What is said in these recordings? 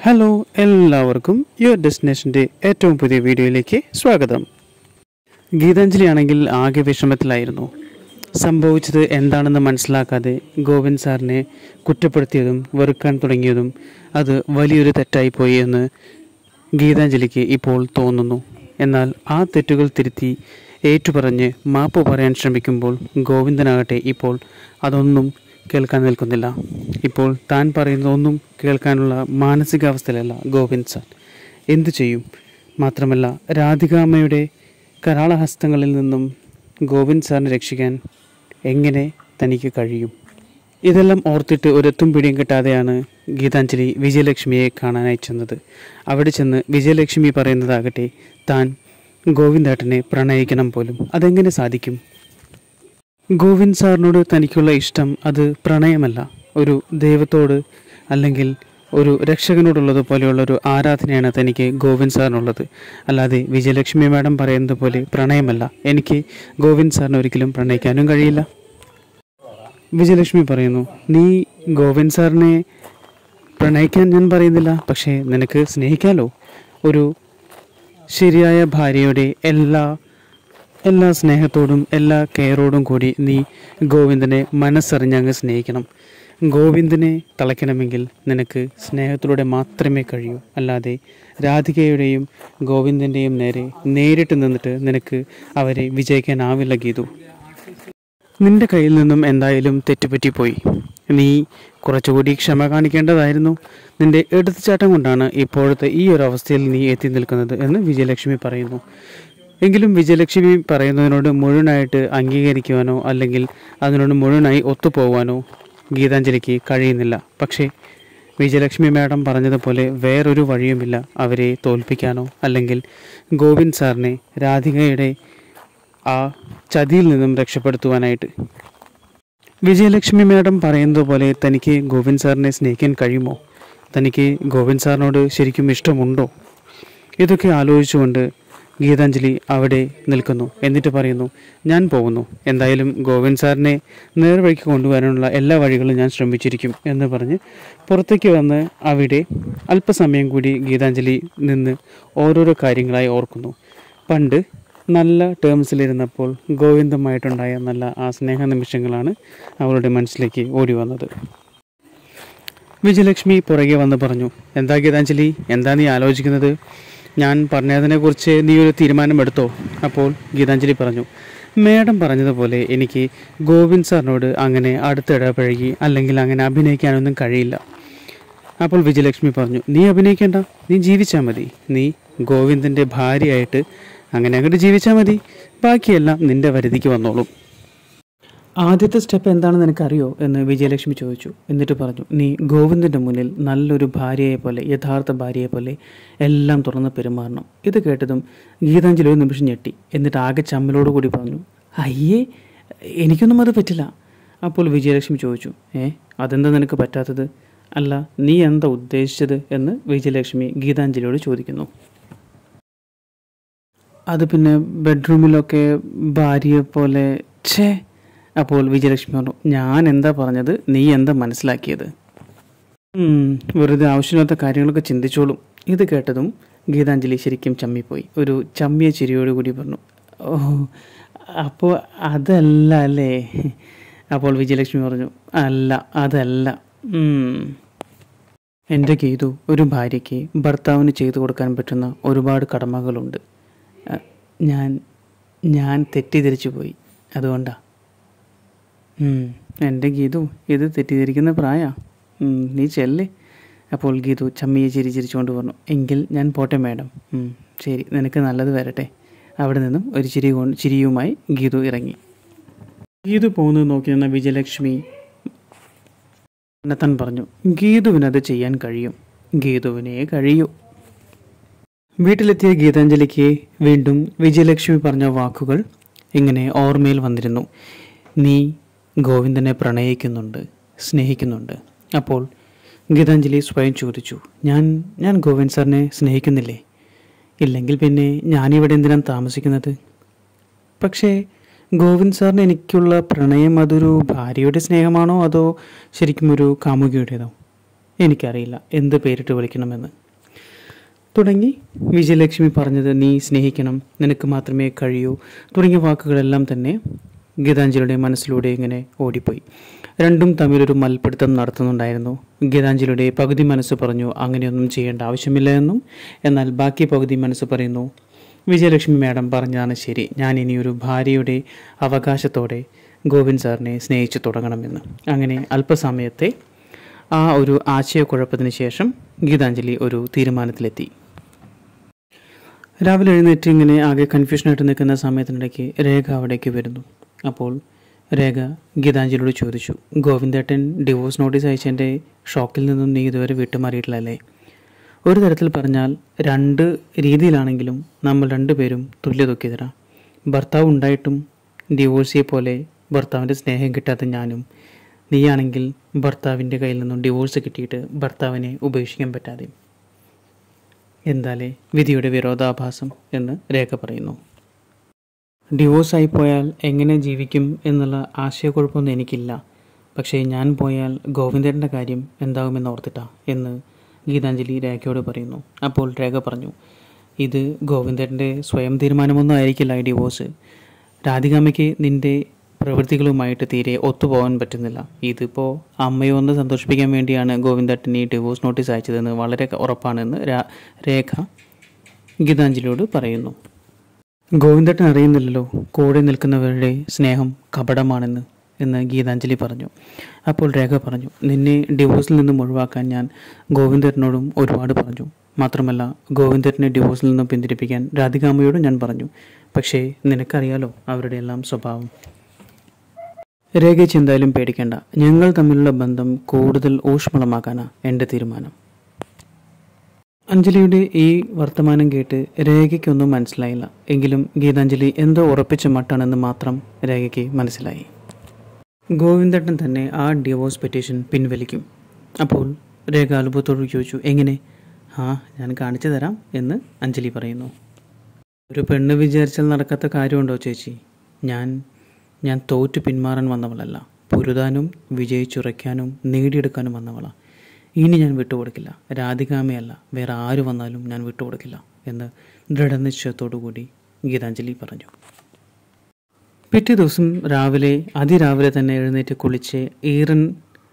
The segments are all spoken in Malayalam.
ഹലോ എല്ലാവർക്കും യുവർ ഡെസ്റ്റിനേഷൻ്റെ ഏറ്റവും പുതിയ വീഡിയോയിലേക്ക് സ്വാഗതം ഗീതാഞ്ജലി ആണെങ്കിൽ ആകെ വിഷമത്തിലായിരുന്നു സംഭവിച്ചത് എന്താണെന്ന് മനസ്സിലാക്കാതെ ഗോവിന്ദ് സാറിനെ കുറ്റപ്പെടുത്തിയതും വെറുക്കാൻ തുടങ്ങിയതും അത് വലിയൊരു തെറ്റായിപ്പോയി എന്ന് ഗീതാഞ്ജലിക്ക് ഇപ്പോൾ തോന്നുന്നു എന്നാൽ ആ തെറ്റുകൾ തിരുത്തി ഏറ്റുപറഞ്ഞ് മാപ്പ് പറയാൻ ശ്രമിക്കുമ്പോൾ ഗോവിന്ദനാകട്ടെ ഇപ്പോൾ അതൊന്നും കേൾക്കാൻ നിൽക്കുന്നില്ല ഇപ്പോൾ താൻ പറയുന്നതൊന്നും കേൾക്കാനുള്ള മാനസികാവസ്ഥയിലല്ല ഗോവിന്ദ് സാർ എന്തു ചെയ്യും മാത്രമല്ല രാധികാമ്മയുടെ കരാളഹസ്തങ്ങളിൽ നിന്നും ഗോവിന്ദ് സാറിനെ രക്ഷിക്കാൻ എങ്ങനെ തനിക്ക് കഴിയും ഇതെല്ലാം ഓർത്തിട്ട് ഒരെത്തും പിടിയും കിട്ടാതെയാണ് ഗീതാഞ്ജലി വിജയലക്ഷ്മിയെ കാണാനായി ചെന്നത് അവിടെ ചെന്ന് വിജയലക്ഷ്മി പറയുന്നതാകട്ടെ താൻ ഗോവിന്ദേട്ടനെ പ്രണയിക്കണം പോലും അതെങ്ങനെ സാധിക്കും ഗോവിന്ദ് സാറിനോട് തനിക്കുള്ള ഇഷ്ടം അത് പ്രണയമല്ല ഒരു ദൈവത്തോട് അല്ലെങ്കിൽ ഒരു രക്ഷകനോടുള്ളത് പോലെയുള്ള ഒരു ആരാധനയാണ് തനിക്ക് ഗോവിന്ദ് സാറിനുള്ളത് അല്ലാതെ വിജയലക്ഷ്മി മാഡം പറയുന്നത് പോലെ പ്രണയമല്ല എനിക്ക് ഗോവിന്ദ് സാറിനെ ഒരിക്കലും പ്രണയിക്കാനും കഴിയില്ല വിജയലക്ഷ്മി പറയുന്നു നീ ഗോവിന്ദ് സാറിനെ പ്രണയിക്കാൻ ഞാൻ പറയുന്നില്ല പക്ഷേ നിനക്ക് സ്നേഹിക്കാലോ ഒരു ശരിയായ ഭാര്യയുടെ എല്ലാ എല്ലാ സ്നേഹത്തോടും എല്ലാ കെയറോടും കൂടി നീ ഗോവിന്ദനെ മനസ്സറിഞ്ഞ് അങ്ങ് സ്നേഹിക്കണം ഗോവിന്ദനെ തളയ്ക്കണമെങ്കിൽ നിനക്ക് സ്നേഹത്തിലൂടെ മാത്രമേ കഴിയൂ അല്ലാതെ രാധികയുടെയും ഗോവിന്ദൻ്റെയും നേരെ നേരിട്ട് നിന്നിട്ട് നിനക്ക് അവരെ വിജയിക്കാനാവില്ല ഗീതു നിന്റെ കയ്യിൽ നിന്നും എന്തായാലും തെറ്റുപറ്റിപ്പോയി നീ കുറച്ചുകൂടി ക്ഷമ കാണിക്കേണ്ടതായിരുന്നു നിന്റെ എടുത്തുചാട്ടം കൊണ്ടാണ് ഇപ്പോഴത്തെ ഈ ഒരു അവസ്ഥയിൽ നീ എത്തി നിൽക്കുന്നത് എന്ന് വിജയലക്ഷ്മി പറയുന്നു എങ്കിലും വിജയലക്ഷ്മി പറയുന്നതിനോട് മുഴുവനായിട്ട് അംഗീകരിക്കുവാനോ അല്ലെങ്കിൽ അതിനോട് മുഴുവനായി ഒത്തുപോകാനോ ഗീതാഞ്ജലിക്ക് കഴിയുന്നില്ല പക്ഷേ വിജയലക്ഷ്മി മാഡം പറഞ്ഞതുപോലെ വേറൊരു വഴിയുമില്ല അവരെ തോൽപ്പിക്കാനോ അല്ലെങ്കിൽ ഗോവിന്ദ് സാറിനെ രാധികയുടെ ആ ചതിയിൽ നിന്നും രക്ഷപ്പെടുത്തുവാനായിട്ട് വിജയലക്ഷ്മി മാഡം പറയുന്നത് പോലെ തനിക്ക് ഗോവിന്ദ് സാറിനെ സ്നേഹിക്കാൻ കഴിയുമോ തനിക്ക് ഗോവിന്ദ് സാറിനോട് ശരിക്കും ഇഷ്ടമുണ്ടോ ഇതൊക്കെ ആലോചിച്ചുകൊണ്ട് ഗീതാഞ്ജലി അവിടെ നിൽക്കുന്നു എന്നിട്ട് പറയുന്നു ഞാൻ പോകുന്നു എന്തായാലും ഗോവിന്ദ് സാറിനെ നേർവഴിക്ക് കൊണ്ടുവരാനുള്ള എല്ലാ വഴികളും ഞാൻ ശ്രമിച്ചിരിക്കും എന്ന് പറഞ്ഞ് പുറത്തേക്ക് വന്ന് അവിടെ അല്പസമയം കൂടി ഗീതാഞ്ജലി നിന്ന് ഓരോരോ കാര്യങ്ങളായി ഓർക്കുന്നു പണ്ട് നല്ല ടേംസിലിരുന്നപ്പോൾ ഗോവിന്ദമായിട്ടുണ്ടായ നല്ല ആ സ്നേഹ നിമിഷങ്ങളാണ് അവളുടെ മനസ്സിലേക്ക് ഓടി വന്നത് വിജയലക്ഷ്മി പുറകെ വന്ന് പറഞ്ഞു എന്താ ഗീതാഞ്ജലി എന്താ നീ ആലോചിക്കുന്നത് ഞാൻ പറഞ്ഞതിനെക്കുറിച്ച് നീ ഒരു തീരുമാനമെടുത്തോ അപ്പോൾ ഗീതാഞ്ജലി പറഞ്ഞു മേഡം പറഞ്ഞതുപോലെ എനിക്ക് ഗോവിന്ദ് സാറിനോട് അങ്ങനെ അടുത്തിടപഴകി അല്ലെങ്കിൽ അങ്ങനെ അഭിനയിക്കാനൊന്നും കഴിയില്ല അപ്പോൾ വിജയലക്ഷ്മി പറഞ്ഞു നീ അഭിനയിക്കേണ്ട നീ ജീവിച്ചാൽ മതി നീ ഗോവിന്ദൻ്റെ ഭാര്യയായിട്ട് അങ്ങനെ അങ്ങോട്ട് ജീവിച്ചാൽ മതി ബാക്കിയെല്ലാം നിന്റെ വരുതിക്ക് വന്നോളും ആദ്യത്തെ സ്റ്റെപ്പ് എന്താണെന്ന് നിനക്കറിയോ എന്ന് വിജയലക്ഷ്മി ചോദിച്ചു എന്നിട്ട് പറഞ്ഞു നീ ഗോവിന്ദൻ്റെ മുന്നിൽ നല്ലൊരു ഭാര്യയെ പോലെ യഥാർത്ഥ ഭാര്യയെ പോലെ എല്ലാം തുറന്ന് പെരുമാറണം ഇത് കേട്ടതും ഗീതാഞ്ജലി ഒരു നിമിഷം ഞെട്ടി എന്നിട്ട് ആകെ ചമ്മലോട് കൂടി പറഞ്ഞു അയ്യേ എനിക്കൊന്നും അത് പറ്റില്ല അപ്പോൾ വിജയലക്ഷ്മി ചോദിച്ചു ഏ അതെന്താ നിനക്ക് പറ്റാത്തത് അല്ല നീ എന്താ ഉദ്ദേശിച്ചത് എന്ന് വിജയലക്ഷ്മി ഗീതാഞ്ജലിയോട് ചോദിക്കുന്നു അത് പിന്നെ ബെഡ്റൂമിലൊക്കെ ഭാര്യയെ പോലെ ഛേ അപ്പോൾ വിജയലക്ഷ്മി പറഞ്ഞു ഞാൻ എന്താ പറഞ്ഞത് നീ എന്താ മനസ്സിലാക്കിയത് ഉം, വെറുതെ ആവശ്യമില്ലാത്ത കാര്യങ്ങളൊക്കെ ചിന്തിച്ചോളും ഇത് കേട്ടതും ഗീതാഞ്ജലി ശരിക്കും ചമ്മിപ്പോയി ഒരു ചമ്മിയ ചിരിയോടുകൂടി പറഞ്ഞു ഓ അപ്പോൾ അതല്ല അല്ലേ അപ്പോൾ വിജയലക്ഷ്മി പറഞ്ഞു അല്ല അതല്ല ഉം. എൻ്റെ ഗീതു ഒരു ഭാര്യയ്ക്ക് ഭർത്താവിന് ചെയ്തു കൊടുക്കാൻ പറ്റുന്ന ഒരുപാട് കടമകളുണ്ട് അ, ഞാൻ ഞാൻ തെറ്റിദ്ധരിച്ചു പോയി അതുകൊണ്ടാ ഉം, എൻ്റെ ഗീതു ഇത് തെറ്റിദ്ധരിക്കുന്ന പ്രായ നീ ചെല്ലേ അപ്പോൾ ഗീതു ചമ്മിയെ ചിരി ചിരിച്ചുകൊണ്ട് പറഞ്ഞു എങ്കിൽ ഞാൻ പോട്ടെ മാഡം ഉം, ശരി നിനക്ക് നല്ലത് വരട്ടെ അവിടെ നിന്നും ഒരു ചിരി കൊണ്ട് ചിരിയുമായി ഗീതു ഇറങ്ങി ഗീതു പോകുന്നത് നോക്കി നിന്ന വിജയലക്ഷ്മി തന്നെത്താൻ പറഞ്ഞു ഗീതുവിനത് ചെയ്യാൻ കഴിയും ഗീതുവിനെ കഴിയൂ വീട്ടിലെത്തിയ ഗീതാഞ്ജലിക്ക് വീണ്ടും വിജയലക്ഷ്മി പറഞ്ഞ വാക്കുകൾ ഇങ്ങനെ ഓർമ്മയിൽ വന്നിരുന്നു നീ ഗോവിന്ദനെ പ്രണയിക്കുന്നുണ്ട് സ്നേഹിക്കുന്നുണ്ട് അപ്പോൾ ഗീതാഞ്ജലി സ്വയം ചോദിച്ചു ഞാൻ ഞാൻ ഗോവിന്ദ് സാറിനെ സ്നേഹിക്കുന്നില്ലേ ഇല്ലെങ്കിൽ പിന്നെ ഞാനിവിടെ എന്തിനാണ് താമസിക്കുന്നത് പക്ഷേ ഗോവിന്ദ് സാറിന് എനിക്കുള്ള പ്രണയം അതൊരു ഭാര്യയുടെ സ്നേഹമാണോ അതോ ശരിക്കും ഒരു കാമുകിയുടേതോ എനിക്കറിയില്ല എന്ത് പേരിട്ട് വിളിക്കണമെന്ന് തുടങ്ങി വിജയലക്ഷ്മി പറഞ്ഞത് നീ സ്നേഹിക്കണം നിനക്ക് മാത്രമേ കഴിയൂ തുടങ്ങിയ വാക്കുകളെല്ലാം തന്നെ ഗീതാഞ്ജലിയുടെ മനസ്സിലൂടെ ഇങ്ങനെ ഓടിപ്പോയി രണ്ടും തമ്മിലൊരു മൽപ്പിടുത്തം നടത്തുന്നുണ്ടായിരുന്നു ഗീതാഞ്ജലിയുടെ പകുതി മനസ്സ് പറഞ്ഞു അങ്ങനെയൊന്നും ചെയ്യേണ്ട ആവശ്യമില്ല എന്നും എന്നാൽ ബാക്കി പകുതി മനസ്സ് പറയുന്നു വിജയലക്ഷ്മി മാഡം പറഞ്ഞതാണ് ശരി ഞാൻ ഇനി ഒരു ഭാര്യയുടെ അവകാശത്തോടെ ഗോവിന്ദ് സാറിനെ സ്നേഹിച്ചു തുടങ്ങണമെന്ന് അങ്ങനെ അല്പസമയത്തെ ആ ഒരു ആശയക്കുഴപ്പത്തിന് ശേഷം ഗീതാഞ്ജലി ഒരു തീരുമാനത്തിലെത്തി രാവിലെ എഴുന്നേറ്റ് ഇങ്ങനെ ആകെ കൺഫ്യൂഷനായിട്ട് നിൽക്കുന്ന സമയത്തിനിടയ്ക്ക് രേഖ അവിടേക്ക് വരുന്നു അപ്പോൾ രേഖ ഗീതാഞ്ജലിയോട് ചോദിച്ചു ഗോവിന്ദേട്ടൻ ഡിവോഴ്സ് നോട്ടീസ് അയച്ചതിൻ്റെ ഷോക്കിൽ നിന്നും നീ ഇതുവരെ വിട്ടുമാറിയിട്ടില്ലല്ലേ ഒരു തരത്തിൽ പറഞ്ഞാൽ രണ്ട് രീതിയിലാണെങ്കിലും നമ്മൾ രണ്ടുപേരും തുല്യ ദുഃഖിതരാ ഭർത്താവ് ഉണ്ടായിട്ടും ഡിവോഴ്സിയെ പോലെ ഭർത്താവിൻ്റെ സ്നേഹം കിട്ടാത്ത ഞാനും നീയാണെങ്കിൽ ഭർത്താവിൻ്റെ കയ്യിൽ നിന്നും ഡിവോഴ്സ് കിട്ടിയിട്ട് ഭർത്താവിനെ ഉപേക്ഷിക്കാൻ പറ്റാതെ എന്താലേ വിധിയുടെ വിരോധാഭാസം എന്ന് രേഖ പറയുന്നു ഡിവോഴ്സായി പോയാൽ എങ്ങനെ ജീവിക്കും എന്നുള്ള ആശയക്കുഴപ്പമൊന്നും എനിക്കില്ല പക്ഷേ ഞാൻ പോയാൽ ഗോവിന്ദൻ്റെ കാര്യം എന്താകുമെന്ന് ഓർത്തിട്ടാ എന്ന് ഗീതാഞ്ജലി രേഖയോട് പറയുന്നു അപ്പോൾ രേഖ പറഞ്ഞു ഇത് ഗോവിന്ദൻ്റെ സ്വയം തീരുമാനമൊന്നും ആയിരിക്കില്ല ഈ ഡിവോഴ്സ് രാധികാമ്മയ്ക്ക് നിൻ്റെ പ്രവൃത്തികളുമായിട്ട് തീരെ ഒത്തുപോകാൻ പറ്റുന്നില്ല ഇതിപ്പോൾ അമ്മയെ ഒന്ന് സന്തോഷിപ്പിക്കാൻ വേണ്ടിയാണ് ഗോവിന്ദട്ടൻ ഈ ഡിവോഴ്സ് നോട്ടീസ് അയച്ചതെന്ന് വളരെ ഉറപ്പാണെന്ന് രാ- രേഖ ഗീതാഞ്ജലിയോട് പറയുന്നു ഗോവിന്ദട്ടൻ അറിയുന്നില്ലല്ലോ കൂടെ നിൽക്കുന്നവരുടെ സ്നേഹം കപടമാണെന്ന് എന്ന് ഗീതാഞ്ജലി പറഞ്ഞു അപ്പോൾ രേഖ പറഞ്ഞു നിന്നെ ഡിവോഴ്സിൽ നിന്നും ഒഴിവാക്കാൻ ഞാൻ ഗോവിന്ദട്ടനോടും ഒരുപാട് പറഞ്ഞു മാത്രമല്ല ഗോവിന്ദട്ടനെ ഡിവോഴ്സിൽ നിന്നും പിന്തിരിപ്പിക്കാൻ രാധികാമ്മയോടും ഞാൻ പറഞ്ഞു പക്ഷേ നിനക്കറിയാലോ അവരുടെ എല്ലാം സ്വഭാവം രേഖയ്ക്ക് എന്തായാലും പേടിക്കേണ്ട ഞങ്ങൾ തമ്മിലുള്ള ബന്ധം കൂടുതൽ ഊഷ്മളമാക്കാനാണ് എൻ്റെ തീരുമാനം അഞ്ജലിയുടെ ഈ വർത്തമാനം കേട്ട് രേഖയ്ക്കൊന്നും മനസ്സിലായില്ല എങ്കിലും ഗീതാഞ്ജലി എന്തോ ഉറപ്പിച്ച മട്ടാണെന്ന് മാത്രം രേഖയ്ക്ക് മനസ്സിലായി ഗോവിന്ദട്ടൻ തന്നെ ആ ഡിവോഴ്സ് പെറ്റീഷൻ പിൻവലിക്കും അപ്പോൾ രേഖ അത്ഭുതത്തോട് ചോദിച്ചു എങ്ങനെ ആ ഞാൻ കാണിച്ചു തരാം എന്ന് അഞ്ജലി പറയുന്നു ഒരു പെണ്ണ് വിചാരിച്ചാൽ നടക്കാത്ത കാര്യമുണ്ടോ ചേച്ചി ഞാൻ ഞാൻ തോറ്റു പിന്മാറാൻ വന്നവളല്ല പൊരുതാനും വിജയിച്ചുറയ്ക്കാനും നേടിയെടുക്കാനും വന്നവളാണ് ഇനി ഞാൻ വിട്ടുകൊടുക്കില്ല രാധികാമയല്ല വേറെ ആര് വന്നാലും ഞാൻ വിട്ടുകൊടുക്കില്ല എന്ന് ദൃഢനിശ്ചയത്തോടു കൂടി ഗീതാഞ്ജലി പറഞ്ഞു പിറ്റേ ദിവസം രാവിലെ അതിരാവിലെ തന്നെ എഴുന്നേറ്റ് കുളിച്ച് ഈറൻ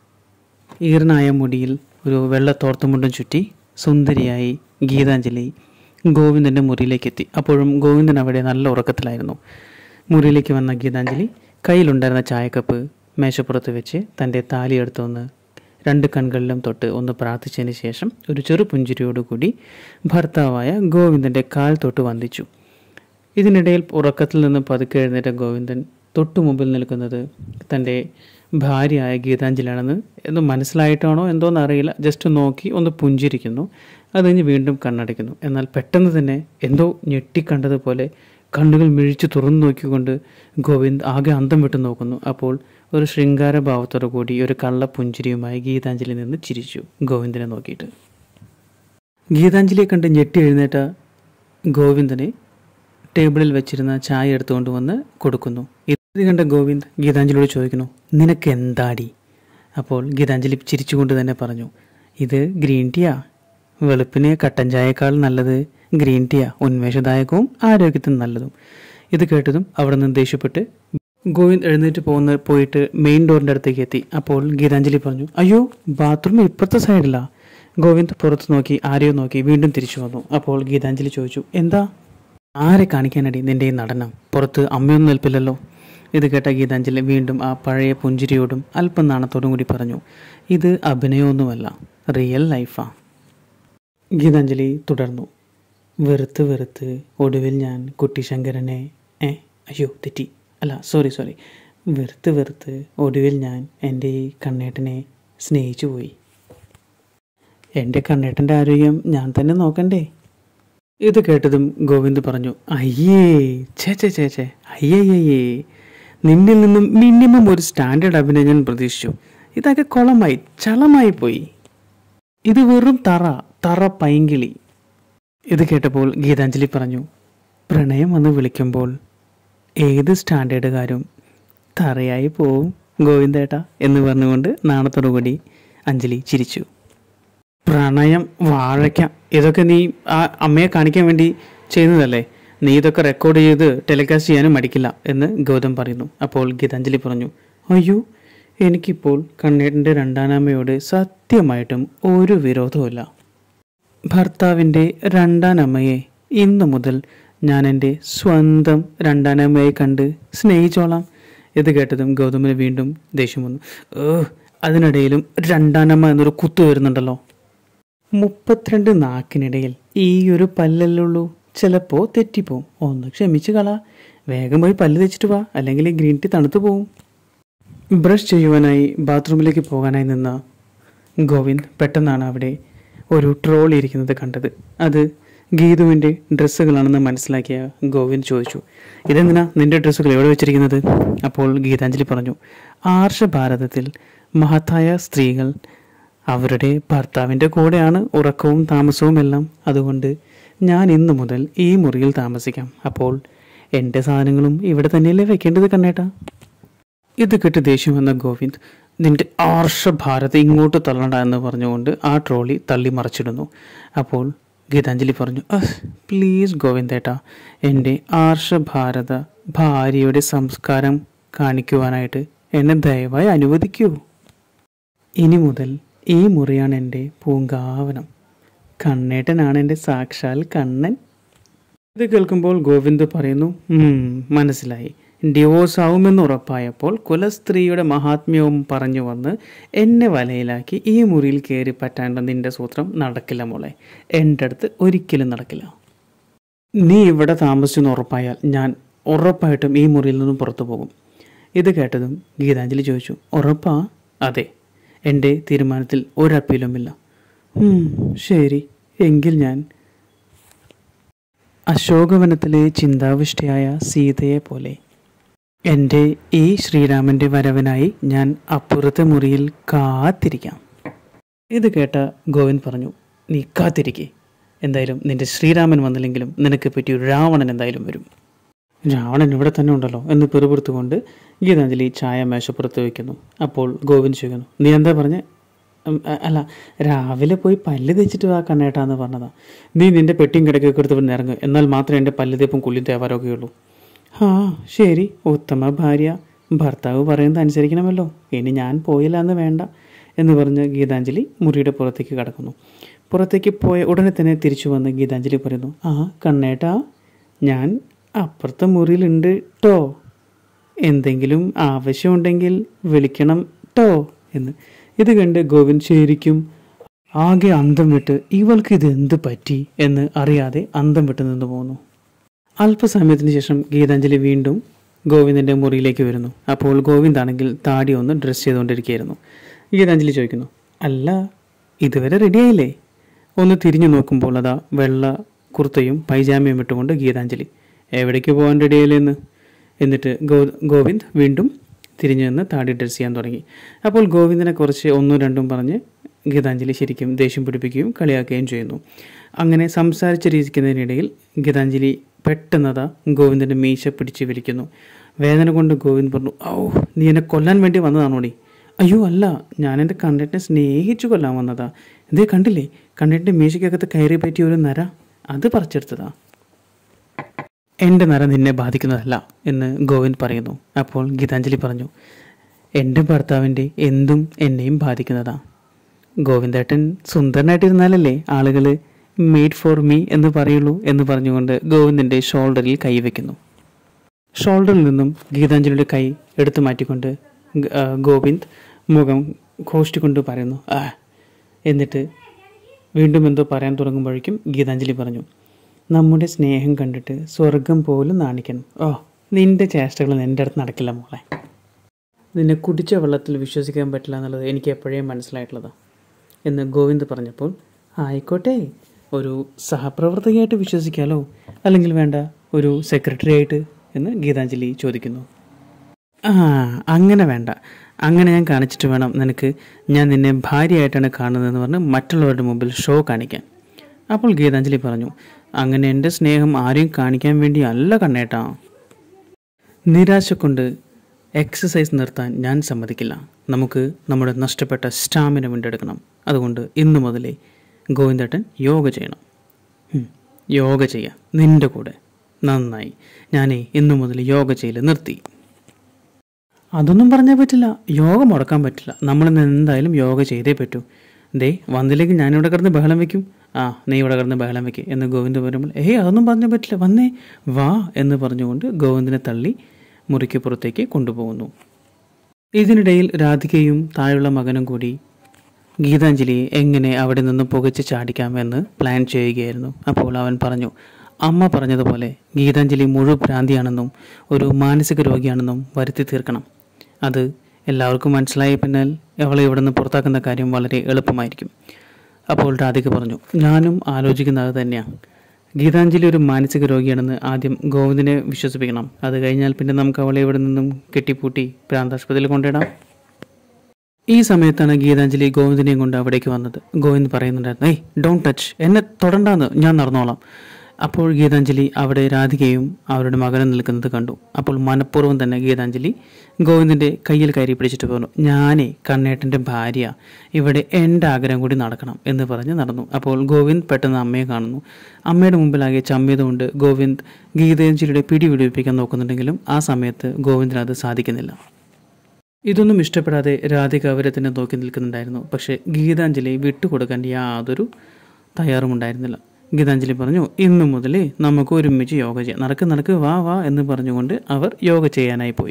ഈറനായ മുടിയിൽ ഒരു വെള്ള തോർത്തുമുണ്ടും ചുറ്റി സുന്ദരിയായി ഗീതാഞ്ജലി ഗോവിന്ദൻ്റെ മുറിയിലേക്ക് എത്തി അപ്പോഴും ഗോവിന്ദൻ അവിടെ നല്ല ഉറക്കത്തിലായിരുന്നു മുറിയിലേക്ക് വന്ന ഗീതാഞ്ജലി കയ്യിലുണ്ടായിരുന്ന ചായക്കപ്പ് മേശപ്പുറത്ത് വെച്ച് തൻ്റെ താലി എടുത്തൊന്ന് രണ്ട് കൺകളിലും തൊട്ട് ഒന്ന് പ്രാർത്ഥിച്ചതിന് ശേഷം ഒരു ചെറു പുഞ്ചിരിയോടുകൂടി ഭർത്താവായ ഗോവിന്ദൻ്റെ കാൽ തൊട്ട് വന്ദിച്ചു ഇതിനിടയിൽ ഉറക്കത്തിൽ നിന്ന് പതുക്കെ എഴുന്നേറ്റ ഗോവിന്ദൻ തൊട്ടു മുമ്പിൽ നിൽക്കുന്നത് തൻ്റെ ഭാര്യയായ ഗീതാഞ്ജലിയാണെന്ന് എന്ന് മനസ്സിലായിട്ടാണോ എന്തോന്ന് അറിയില്ല ജസ്റ്റ് നോക്കി ഒന്ന് പുഞ്ചിരിക്കുന്നു അത് കഴിഞ്ഞ് വീണ്ടും കണ്ണടയ്ക്കുന്നു എന്നാൽ പെട്ടെന്ന് തന്നെ എന്തോ ഞെട്ടിക്കണ്ടതുപോലെ കണ്ണുകൾ മിഴിച്ചു തുറന്നു നോക്കിക്കൊണ്ട് ഗോവിന്ദ് ആകെ അന്തം വിട്ട് നോക്കുന്നു അപ്പോൾ ഒരു ശൃംഗാര ഭാവത്തോടു കൂടി ഒരു കള്ള പുഞ്ചിരിയുമായി ഗീതാഞ്ജലി നിന്ന് ചിരിച്ചു ഗോവിന്ദനെ നോക്കിയിട്ട് ഗീതാഞ്ജലിയെ കണ്ട് ഞെട്ടി എഴുന്നേറ്റ ഗോവിന്ദനെ ടേബിളിൽ വെച്ചിരുന്ന ചായ എടുത്തുകൊണ്ട് വന്ന് കൊടുക്കുന്നു ഇത് കണ്ട ഗോവിന്ദ് ഗീതാഞ്ജലിയോട് ചോദിക്കുന്നു നിനക്ക് എന്താടി അപ്പോൾ ഗീതാഞ്ജലി ചിരിച്ചുകൊണ്ട് തന്നെ പറഞ്ഞു ഇത് ഗ്രീൻ ടീയാ വെളുപ്പിന് കട്ടൻ ചായയേക്കാൾ നല്ലത് ഗ്രീൻ ടീയാ ഉന്മേഷദായകവും ആരോഗ്യത്തിന് നല്ലതും ഇത് കേട്ടതും അവിടെ നിന്ന് ദേഷ്യപ്പെട്ട് ഗോവിന്ദ് എഴുന്നേറ്റ് പോകുന്ന പോയിട്ട് മെയിൻ ഡോറിൻ്റെ അടുത്തേക്ക് എത്തി അപ്പോൾ ഗീതാഞ്ജലി പറഞ്ഞു അയ്യോ ബാത്റൂം ഇപ്പുറത്തെ സൈഡിലാ ഗോവിന്ദ് പുറത്ത് നോക്കി ആരെയോ നോക്കി വീണ്ടും തിരിച്ചു വന്നു അപ്പോൾ ഗീതാഞ്ജലി ചോദിച്ചു എന്താ ആരെ കാണിക്കാനടി നിന്റെ ഈ നടനം പുറത്ത് അമ്മയൊന്നും നിൽപ്പില്ലല്ലോ ഇത് കേട്ട ഗീതാഞ്ജലി വീണ്ടും ആ പഴയ പുഞ്ചിരിയോടും അല്പം നാണത്തോടും കൂടി പറഞ്ഞു ഇത് അഭിനയമൊന്നുമല്ല റിയൽ ലൈഫാ ഗീതാഞ്ജലി തുടർന്നു വെറുത്ത് വെറുത്ത് ഒടുവിൽ ഞാൻ കുട്ടി ശങ്കരനെ ഏ അയ്യോ തെറ്റി അല്ല സോറി സോറി വെറുത്ത് വെറുത്ത് ഒടുവിൽ ഞാൻ എൻ്റെ ഈ കണ്ണേട്ടനെ സ്നേഹിച്ചു പോയി എൻ്റെ കണ്ണേട്ടൻ്റെ ആരോഗ്യം ഞാൻ തന്നെ നോക്കണ്ടേ ഇത് കേട്ടതും ഗോവിന്ദ് പറഞ്ഞു അയ്യേ ഛേ ഛേ ഛേ ഛേ അയ്യയ്യേ നിന്നിൽ നിന്നും മിനിമം ഒരു സ്റ്റാൻഡേർഡ് അഭിനയം ഞാൻ പ്രതീക്ഷിച്ചു ഇതൊക്കെ കുളമായി ചളമായി പോയി ഇത് വെറും തറ തറ പൈങ്കിളി ഇത് കേട്ടപ്പോൾ ഗീതാഞ്ജലി പറഞ്ഞു പ്രണയം വന്ന് വിളിക്കുമ്പോൾ ഏത് സ്റ്റാൻഡേർഡുകാരും തറയായി പോവും ഗോവിന്ദേട്ട എന്ന് പറഞ്ഞുകൊണ്ട് നാണത്തോടു കൂടി അഞ്ജലി ചിരിച്ചു പ്രണയം വാഴയ്ക്ക ഇതൊക്കെ നീ ആ അമ്മയെ കാണിക്കാൻ വേണ്ടി ചെയ്യുന്നതല്ലേ നീ ഇതൊക്കെ റെക്കോർഡ് ചെയ്ത് ടെലികാസ്റ്റ് ചെയ്യാനും മടിക്കില്ല എന്ന് ഗൗതം പറയുന്നു അപ്പോൾ ഗീതാഞ്ജലി പറഞ്ഞു അയ്യോ എനിക്കിപ്പോൾ കണ്ണേട്ടൻ്റെ രണ്ടാനമ്മയോട് സത്യമായിട്ടും ഒരു വിരോധവുമില്ല ഭർത്താവിൻ്റെ രണ്ടാനമ്മയെ ഇന്നു മുതൽ ഞാൻ എൻ്റെ സ്വന്തം രണ്ടാനമ്മയെ കണ്ട് സ്നേഹിച്ചോളാം ഇത് കേട്ടതും ഗൗതമിന് വീണ്ടും ദേഷ്യം വന്നു ഏഹ് അതിനിടയിലും രണ്ടാനമ്മ എന്നൊരു കുത്തു വരുന്നുണ്ടല്ലോ മുപ്പത്തിരണ്ട് നാക്കിനിടയിൽ ഈ ഒരു പല്ലല്ലുള്ളൂ ചിലപ്പോൾ തെറ്റിപ്പോവും ഒന്ന് ക്ഷമിച്ച് കള വേഗം പോയി പല്ല് തെച്ചിട്ട് വാ അല്ലെങ്കിൽ ഈ ഗ്രീൻ ടീ തണുത്തു പോവും ബ്രഷ് ചെയ്യുവാനായി ബാത്റൂമിലേക്ക് പോകാനായി നിന്ന ഗോവിന്ദ് പെട്ടെന്നാണ് അവിടെ ഒരു ട്രോളി ഇരിക്കുന്നത് കണ്ടത് അത് ഗീതുവിൻ്റെ ഡ്രസ്സുകളാണെന്ന് മനസ്സിലാക്കിയ ഗോവിന്ദ് ചോദിച്ചു ഇതെന്തിനാ നിന്റെ ഡ്രസ്സുകൾ എവിടെ വെച്ചിരിക്കുന്നത് അപ്പോൾ ഗീതാഞ്ജലി പറഞ്ഞു ആർഷഭാരതത്തിൽ മഹത്തായ സ്ത്രീകൾ അവരുടെ ഭർത്താവിൻ്റെ കൂടെയാണ് ഉറക്കവും താമസവും എല്ലാം അതുകൊണ്ട് ഞാൻ ഇന്നു മുതൽ ഈ മുറിയിൽ താമസിക്കാം അപ്പോൾ എൻ്റെ സാധനങ്ങളും ഇവിടെ തന്നെയല്ലേ വെക്കേണ്ടത് കണ്ണേട്ടാ ഇത് കേട്ട് ദേഷ്യം വന്ന ഗോവിന്ദ് നിന്റെ ആർഷഭാരത് ഇങ്ങോട്ട് തള്ളണ്ട എന്ന് പറഞ്ഞുകൊണ്ട് ആ ട്രോളി തള്ളി മറിച്ചിടുന്നു അപ്പോൾ ഗീതാഞ്ജലി പറഞ്ഞു അഹ് പ്ലീസ് ഗോവിന്ദേട്ടാ എൻ്റെ ആർഷഭാരത ഭാര്യയുടെ സംസ്കാരം കാണിക്കുവാനായിട്ട് എന്നെ ദയവായി അനുവദിക്കൂ ഇനി മുതൽ ഈ മുറിയാണ് എൻ്റെ പൂങ്കാവനം കണ്ണേട്ടനാണ് എൻ്റെ സാക്ഷാൽ കണ്ണൻ ഇത് കേൾക്കുമ്പോൾ ഗോവിന്ദ് പറയുന്നു "ഉം, മനസ്സിലായി ഡിവോഴ്സ് ആവുമെന്ന് ഉറപ്പായപ്പോൾ കുലസ്ത്രീയുടെ മഹാത്മ്യവും പറഞ്ഞു വന്ന് എന്നെ വലയിലാക്കി ഈ മുറിയിൽ കയറി പറ്റാനുള്ള നിന്റെ സൂത്രം നടക്കില്ല മോളെ എൻ്റെ അടുത്ത് ഒരിക്കലും നടക്കില്ല നീ ഇവിടെ താമസിച്ചെന്ന് ഉറപ്പായാൽ ഞാൻ ഉറപ്പായിട്ടും ഈ മുറിയിൽ നിന്നും പുറത്തു പോകും ഇത് കേട്ടതും ഗീതാഞ്ജലി ചോദിച്ചു ഉറപ്പാ അതെ എൻ്റെ തീരുമാനത്തിൽ ഒരപ്പീലുമില്ല "ഉം, ശരി എങ്കിൽ ഞാൻ അശോകവനത്തിലെ ചിന്താവിഷ്ടയായ സീതയെ പോലെ എൻ്റെ ഈ ശ്രീരാമൻ്റെ വരവിനായി ഞാൻ അപ്പുറത്തെ മുറിയിൽ കാത്തിരിക്കാം ഇത് കേട്ട ഗോവിന്ദ് പറഞ്ഞു നീ കാത്തിരിക്കേ എന്തായാലും നിന്റെ ശ്രീരാമൻ വന്നില്ലെങ്കിലും നിനക്ക് പറ്റിയ ഒരു രാവണൻ എന്തായാലും വരും രാവണൻ ഇവിടെ തന്നെ ഉണ്ടല്ലോ എന്ന് പെറുപുറത്തുകൊണ്ട് ഗീതാഞ്ജലി ചായ മേശപ്പുറത്ത് വയ്ക്കുന്നു അപ്പോൾ ഗോവിന്ദ് ചോദിക്കുന്നു നീ എന്താ പറഞ്ഞേ ഉം, അ- അല്ല രാവിലെ പോയി പല്ല് തേച്ചിട്ട് വാ കണ്ണേട്ടാന്ന് പറഞ്ഞതാ നീ നിന്റെ പെട്ടിയും കിടക്കൊക്കെ എടുത്ത് ഇവിടെ ഇറങ്ങും എന്നാൽ മാത്രമേ എൻ്റെ പല്ല് തേപ്പും കുള്ളിയും തേവാരൊക്കെ ഉള്ളൂ ആ ശരി ഉത്തമ ഭാര്യ ഭർത്താവ് പറയുന്നത് അനുസരിക്കണമല്ലോ ഇനി ഞാൻ പോയില്ല എന്ന് വേണ്ട എന്ന് പറഞ്ഞ് ഗീതാഞ്ജലി മുറിയുടെ പുറത്തേക്ക് കടക്കുന്നു പുറത്തേക്ക് പോയ ഉടനെ തന്നെ തിരിച്ചു വന്ന് ഗീതാഞ്ജലി പറയുന്നു ആ കണ്ണേട്ടാ ഞാൻ അപ്പുറത്തെ മുറിയിലുണ്ട് ട്ടോ എന്തെങ്കിലും ആവശ്യമുണ്ടെങ്കിൽ വിളിക്കണം ട്ടോ എന്ന് ഇത് കണ്ട് ഗോവിന്ദ് ശരിക്കും ആകെ അന്തം വിട്ട് ഇവൾക്ക് ഇത് എന്ത് പറ്റി എന്ന് അറിയാതെ അന്തം വിട്ട് നിന്ന് പോകുന്നു അല്പസമയത്തിന് ശേഷം ഗീതാഞ്ജലി വീണ്ടും ഗോവിന്ദിന്റെ മുറിയിലേക്ക് വരുന്നു അപ്പോൾ ഗോവിന്ദ് ആണെങ്കിൽ താടി ഒന്ന് ഡ്രസ്സ് ചെയ്തുകൊണ്ടിരിക്കുകയായിരുന്നു ഗീതാഞ്ജലി ചോദിക്കുന്നു അല്ല ഇതുവരെ റെഡിയായില്ലേ ഒന്ന് തിരിഞ്ഞു നോക്കുമ്പോൾ അതാ വെള്ള കുർത്തയും പൈജാമയും ഇട്ടുകൊണ്ട് ഗീതാഞ്ജലി എവിടേക്ക് പോകാൻ റെഡിയായില്ലെന്ന് എന്നിട്ട് ഗോ ഗോവിന്ദ് വീണ്ടും തിരിഞ്ഞു നിന്ന് താടി ഡ്രസ് ചെയ്യാൻ തുടങ്ങി അപ്പോൾ ഗോവിന്ദിനെ കുറച്ച് ഒന്നും രണ്ടും പറഞ്ഞ് ഗീതാഞ്ജലി ശരിക്കും ദേഷ്യം പിടിപ്പിക്കുകയും കളിയാക്കുകയും ചെയ്യുന്നു അങ്ങനെ സംസാരിച്ചിരിക്കുന്നതിനിടയിൽ ഗീതാഞ്ജലി പെട്ടെന്നതാ ഗോവിന്ദൻ്റെ മീശ പിടിച്ച് വലിക്കുന്നു വേദന കൊണ്ട് ഗോവിന്ദ് പറഞ്ഞു ഔ നീ എന്നെ കൊല്ലാൻ വേണ്ടി വന്നതാണോടി അയ്യോ അല്ല ഞാൻ എൻ്റെ കണ്ടന്റിനെ സ്നേഹിച്ചു കൊല്ലാൻ വന്നതാ ഇതേ കണ്ടില്ലേ കണ്ടന്റിൻ്റെ മീശയ്ക്കകത്ത് കയറി പറ്റിയ ഒരു നര അത് പറിച്ചെടുത്തതാ എൻ്റെ നര നിന്നെ ബാധിക്കുന്നതല്ല എന്ന് ഗോവിന്ദ് പറയുന്നു അപ്പോൾ ഗീതാഞ്ജലി പറഞ്ഞു എൻ്റെ ഭർത്താവിൻ്റെ എന്തും എന്നെയും ബാധിക്കുന്നതാ ഗോവിന്ദേട്ടൻ സുന്ദരനായിട്ടിരുന്നാലല്ലേ ആളുകൾ മെയ്ഡ് ഫോർ മീ എന്ന് പറയുള്ളൂ എന്ന് പറഞ്ഞുകൊണ്ട് ഗോവിന്ദിൻ്റെ ഷോൾഡറിൽ കൈവയ്ക്കുന്നു ഷോൾഡറിൽ നിന്നും ഗീതാഞ്ജലിയുടെ കൈ എടുത്തു മാറ്റിക്കൊണ്ട് ഗ- ആ, ഗോവിന്ദ് മുഖം ഘോഷിച്ചുകൊണ്ട് പറയുന്നു ആ എന്നിട്ട് വീണ്ടും എന്തോ പറയാൻ തുടങ്ങുമ്പോഴേക്കും ഗീതാഞ്ജലി പറഞ്ഞു നമ്മുടെ സ്നേഹം കണ്ടിട്ട് സ്വർഗം പോലും നാണിക്കണം ഓ നിന്റെ ചേഷ്ടകൾ എൻ്റെ അടുത്ത് നടക്കില്ല മോളെ നിന്നെ കുടിച്ച വെള്ളത്തിൽ വിശ്വസിക്കാൻ പറ്റില്ല എന്നുള്ളത് എനിക്ക് എപ്പോഴേ മനസ്സിലായിട്ടുള്ളതാണ് എന്ന് ഗോവിന്ദ് പറഞ്ഞപ്പോൾ ആയിക്കോട്ടെ ഒരു സഹപ്രവർത്തകയായിട്ട് വിശ്വസിക്കാലോ അല്ലെങ്കിൽ വേണ്ട ഒരു സെക്രട്ടറി ആയിട്ട് എന്ന് ഗീതാഞ്ജലി ചോദിക്കുന്നു ആ അങ്ങനെ വേണ്ട അങ്ങനെ ഞാൻ കാണിച്ചിട്ട് വേണം നിനക്ക് ഞാൻ നിന്നെ ഭാര്യയായിട്ടാണ് കാണുന്നതെന്ന് പറഞ്ഞ് മറ്റുള്ളവരുടെ മുമ്പിൽ ഷോ കാണിക്കാൻ അപ്പോൾ ഗീതാഞ്ജലി പറഞ്ഞു അങ്ങനെ എൻ്റെ സ്നേഹം ആരെയും കാണിക്കാൻ വേണ്ടി അല്ല കണ്ണേട്ടാ നിരാശ കൊണ്ട് എക്സസൈസ് നിർത്താൻ ഞാൻ സമ്മതിക്കില്ല നമുക്ക് നമ്മുടെ നഷ്ടപ്പെട്ട സ്റ്റാമിന വീണ്ടെടുക്കണം അതുകൊണ്ട് ഇന്നു മുതലേ ഗോവിന്ദേട്ടൻ യോഗ ചെയ്യണം ഉം, യോഗ ചെയ്യാം നിൻ്റെ കൂടെ നന്നായി ഞാനേ ഇന്നു മുതൽ യോഗ ചെയ്യൽ നിർത്തി അതൊന്നും പറഞ്ഞാൽ പറ്റില്ല യോഗ മുടക്കാൻ പറ്റില്ല നമ്മളിന്ന് എന്തായാലും യോഗ ചെയ്തേ പറ്റൂ ദേ വന്നില്ലെങ്കിൽ ഞാനിവിടെ കിടന്ന് ബഹളം വെക്കും ആ നീ ഇവിടെ കിടന്ന് ബഹളം വെക്ക് എന്ന് ഗോവിന്ദ് പറയുമ്പോൾ ഏയ് അതൊന്നും പറഞ്ഞാൽ പറ്റില്ല വന്നേ വാ എന്ന് പറഞ്ഞുകൊണ്ട് ഗോവിന്ദിനെ തള്ളി മുറിക്ക് പുറത്തേക്ക് കൊണ്ടുപോകുന്നു ഇതിനിടയിൽ രാധികയും താഴെയുള്ള മകനും കൂടി ഗീതാഞ്ജലിയെ എങ്ങനെ അവിടെ നിന്ന് പുകച്ച് ചാടിക്കാമെന്ന് പ്ലാൻ ചെയ്യുകയായിരുന്നു അപ്പോൾ അവൻ പറഞ്ഞു അമ്മ പറഞ്ഞതുപോലെ ഗീതാഞ്ജലി മുഴുഭ്രാന്തിയാണെന്നും ഒരു മാനസിക രോഗിയാണെന്നും വരുത്തി തീർക്കണം അത് എല്ലാവർക്കും മനസ്സിലായ പിന്നാൽ അവളെ ഇവിടെ നിന്ന് പുറത്താക്കുന്ന കാര്യം വളരെ എളുപ്പമായിരിക്കും അപ്പോൾ രാധിക പറഞ്ഞു ഞാനും ആലോചിക്കുന്നത് തന്നെയാണ് ഗീതാഞ്ജലി ഒരു മാനസിക രോഗിയാണെന്ന് ആദ്യം ഗോവിന്ദിനെ വിശ്വസിപ്പിക്കണം അത് കഴിഞ്ഞാൽ പിന്നെ നമുക്ക് അവളെ ഇവിടെ നിന്നും കെട്ടിപ്പൂട്ടി പ്രാന്താശുപത്രിയിൽ കൊണ്ടിടാം ഈ സമയത്താണ് ഗീതാഞ്ജലി ഗോവിന്ദിനെയും കൊണ്ട് അവിടേക്ക് വന്നത് ഗോവിന്ദ് പറയുന്നുണ്ടായിരുന്നു ഏയ് ഡോണ്ട് ടച്ച് എന്നെ തൊടണ്ടാന്ന് ഞാൻ നടന്നോളാം അപ്പോൾ ഗീതാഞ്ജലി അവിടെ രാധികയും അവരുടെ മകനും നിൽക്കുന്നത് കണ്ടു അപ്പോൾ മനഃപൂർവ്വം തന്നെ ഗീതാഞ്ജലി ഗോവിന്ദിൻ്റെ കയ്യിൽ കയറി പിടിച്ചിട്ട് പറഞ്ഞു ഞാനേ കണ്ണേട്ടൻ്റെ ഭാര്യ ഇവിടെ എൻ്റെ ആഗ്രഹം കൂടി നടക്കണം എന്ന് പറഞ്ഞ് നടന്നു അപ്പോൾ ഗോവിന്ദ് പെട്ടെന്ന് അമ്മയെ കാണുന്നു അമ്മയുടെ മുമ്പിലാകെ ചമ്മിയതുകൊണ്ട് ഗോവിന്ദ് ഗീതാഞ്ജലിയുടെ പിടി വിടുവിപ്പിക്കാൻ നോക്കുന്നുണ്ടെങ്കിലും ആ സമയത്ത് ഗോവിന്ദിന് അത് സാധിക്കുന്നില്ല ഇതൊന്നും ഇഷ്ടപ്പെടാതെ രാധിക അവരെ തന്നെ നോക്കി നിൽക്കുന്നുണ്ടായിരുന്നു പക്ഷേ ഗീതാഞ്ജലി വിട്ടുകൊടുക്കാൻ യാതൊരു തയ്യാറുമുണ്ടായിരുന്നില്ല ഗീതാഞ്ജലി പറഞ്ഞു ഇന്നു മുതലേ നമുക്ക് ഒരുമിച്ച് യോഗ ചെയ്യാം നടക്ക് നടക്ക് വാ വാ എന്ന് പറഞ്ഞുകൊണ്ട് അവർ യോഗ ചെയ്യാനായി പോയി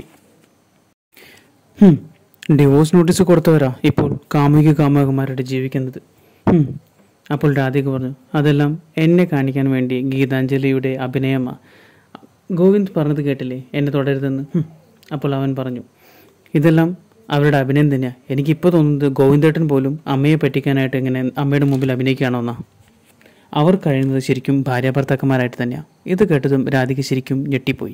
ഹും, ഡിവോഴ്സ് നോട്ടീസ് കൊടുത്തവരാ ഇപ്പോൾ കാമുകിക കാമുകന്മാരുടെ ജീവിക്കുന്നത് ഹും. അപ്പോൾ രാധിക പറഞ്ഞു അതെല്ലാം എന്നെ കാണിക്കാൻ വേണ്ടി ഗീതാഞ്ജലിയുടെ അഭിനയമാ ഗോവിന്ദ് പറഞ്ഞത് കേട്ടില്ലേ എന്നെ തുടരുതെന്ന് ഹും. അപ്പോൾ അവൻ പറഞ്ഞു ഇതെല്ലാം അവരുടെ അഭിനയം തന്നെയാണ് എനിക്കിപ്പോൾ തോന്നുന്നത് ഗോവിന്ദേട്ടൻ പോലും അമ്മയെ പറ്റിക്കാനായിട്ട് ഇങ്ങനെ അമ്മയുടെ മുമ്പിൽ അഭിനയിക്കുകയാണോ എന്നാ അവർ കഴിയുന്നത് ശരിക്കും ഭാര്യാഭർത്താക്കന്മാരായിട്ട് തന്നെയാണ് ഇത് കേട്ടതും രാധിക ശരിക്കും ഞെട്ടിപ്പോയി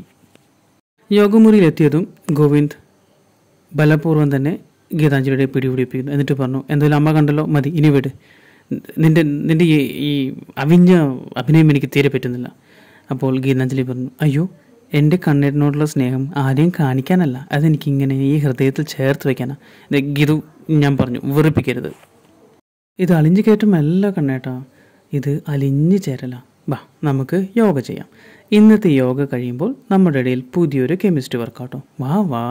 യോഗമുറിയിലെത്തിയതും ഗോവിന്ദ് ബലപൂർവ്വം തന്നെ ഗീതാഞ്ജലിയുടെ പിടിപിടിപ്പിക്കുന്നു എന്നിട്ട് പറഞ്ഞു എന്തായാലും അമ്മ കണ്ടല്ലോ മതി ഇനി വിട് നിന്റെ നിന്റെ ഈ ഈ അവിഞ്ഞ അഭിനയം എനിക്ക് തീരെ പറ്റുന്നില്ല അപ്പോൾ ഗീതാഞ്ജലി പറഞ്ഞു അയ്യോ എൻ്റെ കണ്ണീരിനോടുള്ള സ്നേഹം ആരെയും കാണിക്കാനല്ല അതെനിക്കിങ്ങനെ ഈ ഹൃദയത്തിൽ ചേർത്ത് വയ്ക്കാനാ ഇത് ഗീതു ഞാൻ പറഞ്ഞു വെറുപ്പിക്കരുത് ഇത് അലിഞ്ഞു കയറ്റമല്ല കണ്ണേട്ടാ ഇത് അലിഞ്ഞു ചേരല വാ നമുക്ക് യോഗ ചെയ്യാം ഇന്നത്തെ യോഗ കഴിയുമ്പോൾ നമ്മുടെ ഇടയിൽ പുതിയൊരു കെമിസ്ട്രി വർക്കൗട്ടോ വാ വാ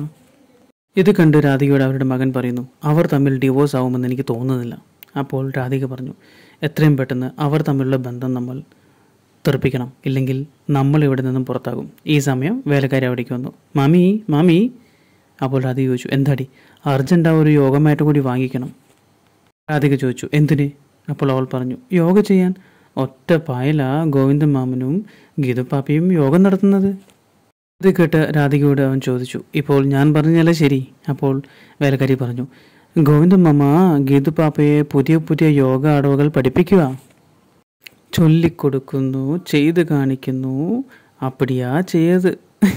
ഇത് കണ്ട് രാധികയോട് അവരുടെ മകൻ പറയുന്നു അവർ തമ്മിൽ ഡിവോഴ്സ് ആവുമെന്ന് എനിക്ക് തോന്നുന്നില്ല അപ്പോൾ രാധിക പറഞ്ഞു എത്രയും പെട്ടെന്ന് അവർ തമ്മിലുള്ള ബന്ധം നമ്മൾ തെറിപ്പിക്കണം ഇല്ലെങ്കിൽ നമ്മൾ ഇവിടെ നിന്നും പുറത്താകും ഈ സമയം വേലക്കാരി അവിടേക്ക് വന്നു മാമി മാമി അപ്പോൾ രാധിക ചോദിച്ചു എന്താടി അർജൻ്റ് ആ ഒരു യോഗമായിട്ട് കൂടി വാങ്ങിക്കണം രാധിക ചോദിച്ചു എന്തിന് അപ്പോൾ അവൾ പറഞ്ഞു യോഗ ചെയ്യാൻ ഒറ്റ പായലാ ഗോവിന്ദൻ മാമനും ഗീതുപ്പാപ്പയും യോഗം നടത്തുന്നത് ഇത് കേട്ട് രാധികയോട് അവൻ ചോദിച്ചു ഇപ്പോൾ ഞാൻ പറഞ്ഞല്ലേ ശരി അപ്പോൾ വേലക്കാരി പറഞ്ഞു ഗോവിന്ദൻ മാമ ഗീതുപ്പാപ്പയെ പുതിയ പുതിയ യോഗ അടവുകൾ പഠിപ്പിക്കുക ചൊല്ലിക്കൊടുക്കുന്നു ചെയ്ത് കാണിക്കുന്നു അപ്പടിയാ ചെയ്ത്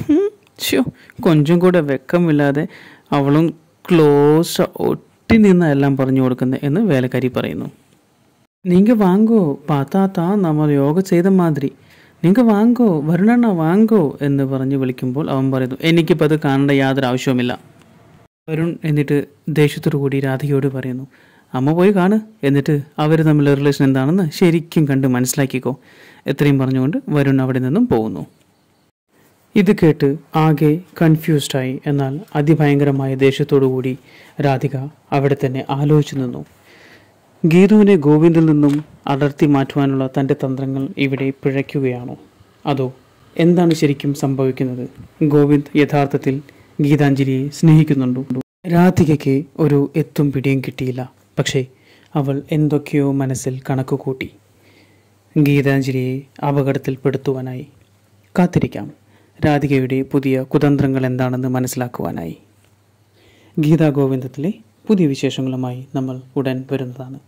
ഷോ കൊഞ്ചം കൂടെ വെക്കമില്ലാതെ അവളും ക്ലോസ് ഒട്ടി നിന്ന് എല്ലാം പറഞ്ഞു കൊടുക്കുന്നത് എന്ന് വേലക്കാരി പറയുന്നു നീങ്ക വാങ്ങോ പാത്താത്ത നമ്മൾ യോഗ ചെയ്ത മാതിരി നീങ്ക വാങ്ങോ വരണണ്ണ വാങ്ങോ എന്ന് പറഞ്ഞ് വിളിക്കുമ്പോൾ അവൻ പറയുന്നു എനിക്കിപ്പോൾ അത് കാണേണ്ട യാതൊരു ആവശ്യവുമില്ല വരുൺ എന്നിട്ട് ദേഷ്യത്തോടു കൂടി രാധികയോട് പറയുന്നു അമ്മ പോയി കാണ് എന്നിട്ട് അവർ തമ്മിലുള്ള റിലേഷൻ എന്താണെന്ന് ശരിക്കും കണ്ട് മനസ്സിലാക്കിക്കോ എത്രയും പറഞ്ഞുകൊണ്ട് വരുൺ അവിടെ നിന്നും പോകുന്നു ഇത് കേട്ട് ആകെ കൺഫ്യൂസ്ഡായി എന്നാൽ അതിഭയങ്കരമായ ദേഷ്യത്തോടു കൂടി രാധിക അവിടെ തന്നെ ആലോചിച്ചു നിന്നു ഗീതുവിനെ ഗോവിന്ദിൽ നിന്നും അടർത്തി മാറ്റുവാനുള്ള തൻ്റെ തന്ത്രങ്ങൾ ഇവിടെ പിഴയ്ക്കുകയാണോ അതോ എന്താണ് ശരിക്കും സംഭവിക്കുന്നത് ഗോവിന്ദ് യഥാർത്ഥത്തിൽ ഗീതാഞ്ജലിയെ സ്നേഹിക്കുന്നുണ്ടോ രാധികയ്ക്ക് ഒരു എത്തും പിടിയും കിട്ടിയില്ല പക്ഷേ അവൾ എന്തൊക്കെയോ മനസ്സിൽ കണക്ക് കൂട്ടി ഗീതാഞ്ജലിയെ അപകടത്തിൽപ്പെടുത്തുവാനായി കാത്തിരിക്കാം രാധികയുടെ പുതിയ കുതന്ത്രങ്ങൾ എന്താണെന്ന് മനസ്സിലാക്കുവാനായി ഗീതാ ഗോവിന്ദത്തിലെ പുതിയ വിശേഷങ്ങളുമായി നമ്മൾ ഉടൻ വരുന്നതാണ്